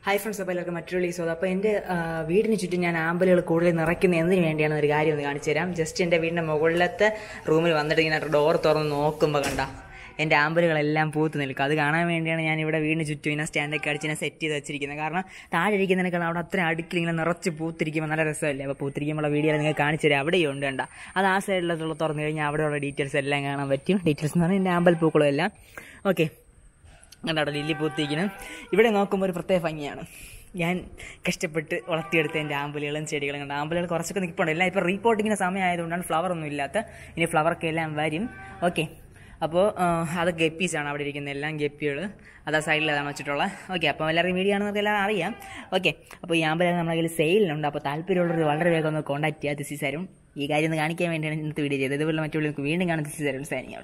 hi friends അപ്പോൾ എല്ലാവർക്കും മറ്റൊരു റിലീസ് അപ്പോൾ എൻ്റെ ആ, വീടിന് ചുറ്റും ഞാൻ ആമ്പലുകൾ കൂടുതൽ നിറയ്ക്കുന്ന എന്തിനു വേണ്ടിയാണ് ഒരു കാര്യം ഒന്ന് കാണിച്ചു തരാം ജസ്റ്റ് എൻ്റെ വീടിൻ്റെ മുകളിലത്തെ റൂമിൽ വന്നിട്ട് ഇങ്ങനെ ഡോർ തുറന്ന് നോക്കുമ്പോൾ കണ്ട എൻ്റെ ആമ്പലുകളെല്ലാം പൂത്ത് നിൽക്കും അത് കാണാൻ വേണ്ടിയാണ് ഞാൻ ഇവിടെ വീടിന് ചുറ്റും ഇങ്ങനെ സ്റ്റാൻഡൊക്കെ അടിച്ച് ഇങ്ങനെ സെറ്റ് ചെയ്ത് വെച്ചിരിക്കുന്നത് കാരണം താഴെ ഇരിക്കുന്നതിനേക്കാൾ അവിടെ അത്ര അടുക്കിൽ ഇങ്ങനെ നിറച്ച് പൂത്തിരിക്കുമ്പോൾ നല്ല രസമല്ലേ അപ്പോൾ പൂത്തിരിക്കുമ്പോൾ വീഡിയോ നിങ്ങൾക്ക് കാണിച്ചു തരാം അവിടെയും ഉണ്ട് കണ്ട അത് ആ സൈഡിലുള്ള തുറന്നു കഴിഞ്ഞാൽ അവിടെയുള്ള ഡീറ്റെയിൽസ് എല്ലാം കാണാൻ പറ്റും ഡീറ്റെയിൽസ് എന്ന് പറഞ്ഞാൽ എൻ്റെ ആമ്പൽപ്പൂക്കളും എല്ലാം ഓക്കെ കണ്ടോ ലില്ലി പൂത്തിരിക്കണം ഇവിടെ നോക്കുമ്പോൾ ഒരു പ്രത്യേക ഭംഗിയാണ് ഞാൻ കഷ്ടപ്പെട്ട് വളർത്തിയെടുത്ത എൻ്റെ ആമ്പലുകളും ചെടികളും കണ്ട ആമ്പലുകൾ കുറച്ചൊക്കെ നിൽപ്പുണ്ട് എല്ലാം ഇപ്പോൾ റീപോർട്ടിങ്ങിൻ്റെ സമയമായതുകൊണ്ടാണ് ഫ്ലവർ ഒന്നും ഇല്ലാത്ത ഇനി ഫ്ലവറൊക്കെ എല്ലാം വരും ഓക്കെ അപ്പോൾ അത് ഗപ്പീസാണ് അവിടെ ഇരിക്കുന്ന എല്ലാം ഗപ്പികൾ അത് ആ സൈഡിൽ അതാണ് വെച്ചിട്ടുള്ളത് ഓക്കെ അപ്പോൾ എല്ലാവർക്കും വീഡിയോ ആണെന്നൊക്കെ എല്ലാം അറിയാം ഓക്കെ അപ്പോൾ ഈ ആമ്പലുകൾ നമ്മുടെ കയ്യിൽ സെയിലുണ്ട് അപ്പോൾ താല്പര്യമുള്ളവർ വളരെ വേഗം ഒന്ന് കോൺടാക്ട് ചെയ്യുക ദിസ് ഈസ് അരുൺ ഈ കാര്യം ഒന്ന് കാണിക്കാൻ വേണ്ടിയാണ് ഇന്നത്തെ വീഡിയോ ചെയ്തത് ഇതുപോലെ മറ്റുള്ള വീണ്ടും കാണുന്ന this is Arun signing out